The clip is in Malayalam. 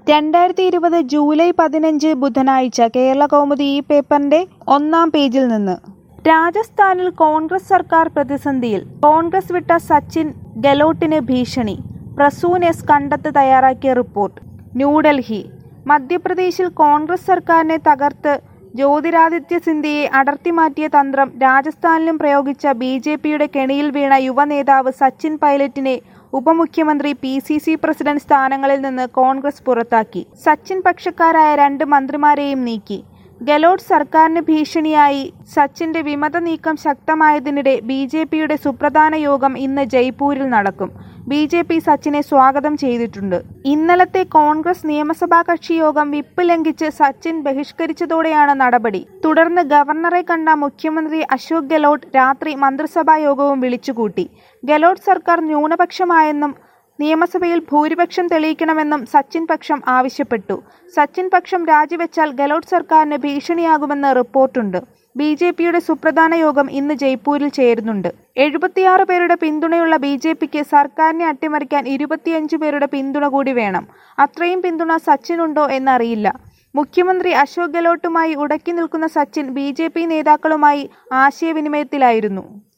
രണ്ടായിരത്തി ഇരുപത് ജൂലൈ പതിനഞ്ച് ബുധനാഴ്ച കേരള കൗമുദി ഈ പേപ്പറിന്റെ ഒന്നാം പേജിൽ നിന്ന് രാജസ്ഥാനിൽ കോൺഗ്രസ് സർക്കാർ പ്രതിസന്ധിയിൽ കോൺഗ്രസ് വിട്ട സച്ചിൻ ഗെലോട്ടിന് ഭീഷണി പ്രസൂൻ എസ് കണ്ടത്ത് തയ്യാറാക്കിയ റിപ്പോർട്ട് ന്യൂഡൽഹി മധ്യപ്രദേശിൽ കോൺഗ്രസ് സർക്കാരിനെ തകർത്ത് ജ്യോതിരാദിത്യ സിന്ധ്യയെ അടർത്തിമാറ്റിയ തന്ത്രം രാജസ്ഥാനിലും പ്രയോഗിച്ച ബി ജെ പിയുടെ കെണിയിൽ വീണ യുവനേതാവ് സച്ചിൻ പൈലറ്റിനെ ഉപമുഖ്യമന്ത്രി പി സി സി പ്രസിഡന്റ് സ്ഥാനങ്ങളിൽ നിന്ന് കോൺഗ്രസ് പുറത്താക്കി സച്ചിൻ പക്ഷക്കാരായ രണ്ട് മന്ത്രിമാരെയും നീക്കി ഗെലോട്ട് സർക്കാരിന് ഭീഷണിയായി സച്ചിന്റെ വിമത നീക്കം ശക്തമായതിനിടെ ബി ജെ പിയുടെ സുപ്രധാന യോഗം ഇന്ന് ജയ്പൂരിൽ നടക്കും ബി ജെ പി സച്ചിനെ സ്വാഗതം ചെയ്തിട്ടുണ്ട് ഇന്നലത്തെ കോൺഗ്രസ് നിയമസഭാ കക്ഷി യോഗം വിപ്പ് ലംഘിച്ച് സച്ചിൻ ബഹിഷ്കരിച്ചതോടെയാണ് നടപടി തുടർന്ന് ഗവർണറെ കണ്ട മുഖ്യമന്ത്രി അശോക് ഗെലോട്ട് രാത്രി മന്ത്രിസഭാ യോഗവും വിളിച്ചുകൂട്ടി ഗെലോട്ട് സർക്കാർ ന്യൂനപക്ഷമായെന്നും നിയമസഭയിൽ ഭൂരിപക്ഷം തെളിയിക്കണമെന്നും സച്ചിൻ പക്ഷം ആവശ്യപ്പെട്ടു സച്ചിൻ പക്ഷം രാജിവെച്ചാൽ ഗെലോട്ട് സർക്കാരിന് ഭീഷണിയാകുമെന്ന് റിപ്പോർട്ടുണ്ട് ബി ജെ പിയുടെ സുപ്രധാന യോഗം ഇന്ന് ജയ്പൂരിൽ ചേരുന്നുണ്ട് എഴുപത്തിയാറ് പേരുടെ പിന്തുണയുള്ള ബി ജെ പിക്ക് സർക്കാരിനെ അട്ടിമറിക്കാൻ ഇരുപത്തിയഞ്ച് പേരുടെ പിന്തുണ കൂടി വേണം അത്രയും പിന്തുണ സച്ചിനുണ്ടോ എന്നറിയില്ല മുഖ്യമന്ത്രി അശോക് ഗെലോട്ടുമായി ഉടക്കി നിൽക്കുന്ന സച്ചിൻ ബി ജെ പി നേതാക്കളുമായി ആശയവിനിമയത്തിലായിരുന്നു